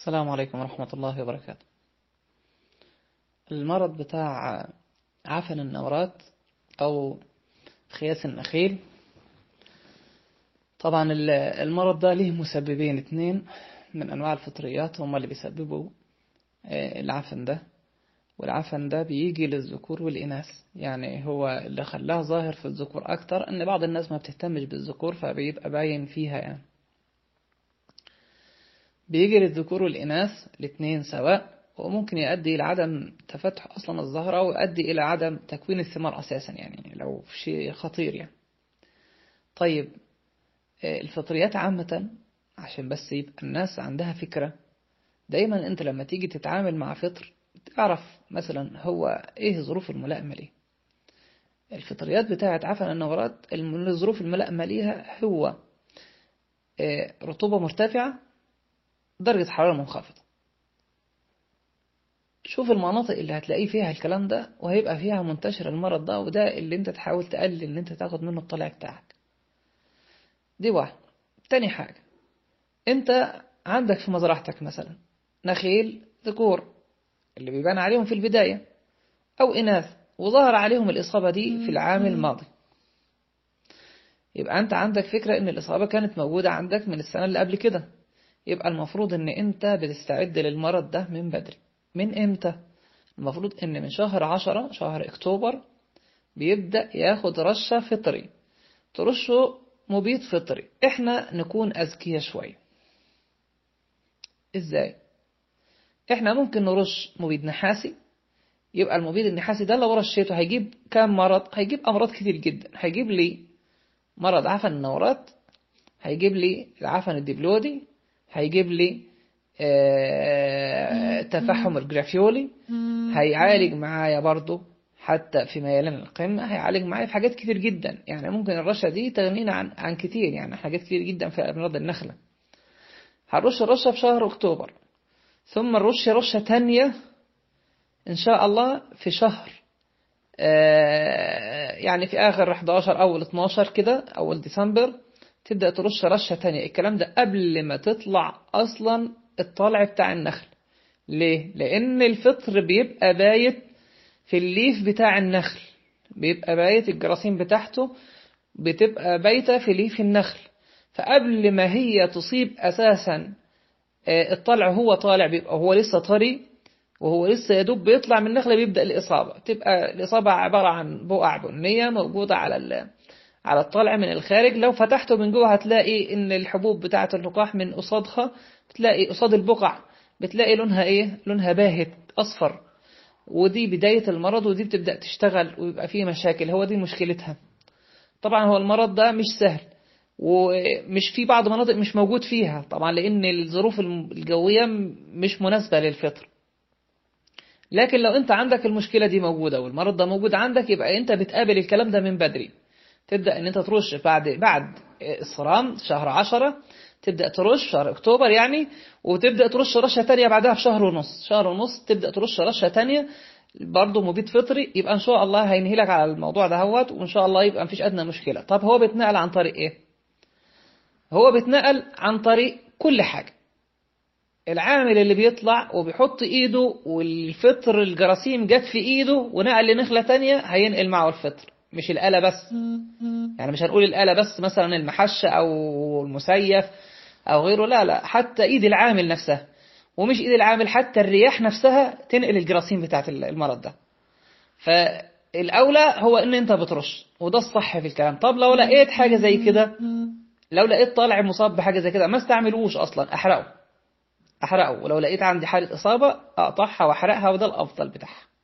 السلام عليكم ورحمة الله وبركاته المرض بتاع عفن النورات أو خياس النخيل طبعا المرض ده ليه مسببين اتنين من أنواع الفطريات هما اللي بيسببوا العفن ده والعفن ده بيجي للذكور والإناث يعني هو اللي خلاه ظاهر في الذكور أكتر أن بعض الناس ما بتهتمش بالذكور فبيبقى باين فيها يعني بيجي للذكور والإناث الاثنين سواء وممكن يؤدي إلى عدم تفتح أصلا الزهرة ويؤدي إلى عدم تكوين الثمار أساسا يعني لو شيء خطير يعني طيب الفطريات عامة عشان بس يبقى الناس عندها فكرة دايما انت لما تيجي تتعامل مع فطر تعرف مثلا هو ايه ظروف الملائمة ليه الفطريات بتاعت عفن النورات الظروف الملائمة ليها هو رطوبة مرتفعة درجة حرارة منخفضة شوف المناطق اللي هتلاقيه فيها الكلام ده وهيبقى فيها منتشر المرض ده وده اللي انت تحاول تقلل ان انت تاخد منه الطلع بتاعك دي واحد تاني حاجة انت عندك في مزرعتك مثلا نخيل ذكور اللي بيبان عليهم في البداية أو إناث وظهر عليهم الإصابة دي في العام الماضي يبقى أنت عندك فكرة إن الإصابة كانت موجودة عندك من السنة اللي قبل كده يبقى المفروض إن أنت بتستعد للمرض ده من بدري من إمتى؟ المفروض إن من شهر عشرة شهر أكتوبر بيبدأ ياخد رشة فطري ترشه مبيد فطري إحنا نكون أذكياء شوية إزاي؟ إحنا ممكن نرش مبيد نحاسي يبقى المبيد النحاسي ده لو رشيته هيجيب كام مرض هيجيب أمراض كتير جدا هيجيب لي مرض عفن النورات هيجيب لي العفن الدبلودي هيجيب لي آه تفحم الجرافيولي هيعالج معايا برضو حتى في ميلان القمة هيعالج معايا في حاجات كتير جدا يعني ممكن الرشة دي تغنينا عن عن كتير يعني حاجات كتير جدا في أمراض النخلة هنرش الرشة في شهر أكتوبر ثم نرش رشة تانية إن شاء الله في شهر يعني في آخر 11 أول 12 كده أول ديسمبر تبدأ ترش رشة تانية الكلام ده قبل ما تطلع أصلا الطالع بتاع النخل ليه؟ لأن الفطر بيبقى بايت في الليف بتاع النخل بيبقى بايت الجراثيم بتاعته بتبقى بايتة في ليف النخل فقبل ما هي تصيب أساسا الطلع هو طالع بيبقى هو لسه طري وهو لسه يدوب بيطلع من النخلة بيبدأ الإصابة تبقى الإصابة عبارة عن بقع بنية موجودة على على الطلع من الخارج لو فتحته من جوه هتلاقي ان الحبوب بتاعة اللقاح من قصادها بتلاقي قصاد البقع بتلاقي لونها ايه لونها باهت اصفر ودي بداية المرض ودي بتبدأ تشتغل ويبقى فيه مشاكل هو دي مشكلتها طبعا هو المرض ده مش سهل ومش في بعض مناطق مش موجود فيها طبعا لان الظروف الجوية مش مناسبة للفطر لكن لو انت عندك المشكلة دي موجودة والمرض ده موجود عندك يبقى انت بتقابل الكلام ده من بدري تبدأ ان انت ترش بعد بعد الصرام شهر عشرة تبدأ ترش شهر اكتوبر يعني وتبدأ ترش رشة تانية بعدها بشهر ونص شهر ونص تبدأ ترش رشة تانية برضه مبيد فطري يبقى ان شاء الله هينهي لك على الموضوع ده هوت وان شاء الله يبقى مفيش ادنى مشكلة طب هو بيتنقل عن طريق ايه هو بيتنقل عن طريق كل حاجة العامل اللي بيطلع وبيحط ايده والفطر الجراثيم جت في ايده ونقل لنخلة تانية هينقل معه الفطر مش الآلة بس يعني مش هنقول الآلة بس مثلا المحش أو المسيف أو غيره لا لا حتى إيد العامل نفسها ومش إيد العامل حتى الرياح نفسها تنقل الجراثيم بتاعت المرض ده فالأولى هو إن أنت بترش وده الصح في الكلام طب لو لقيت حاجة زي كده لو لقيت طالع مصاب بحاجة زي كده ما استعملوش أصلا أحرقه أحرقه ولو لقيت عندي حالة إصابة أقطعها وأحرقها وده الأفضل بتاعها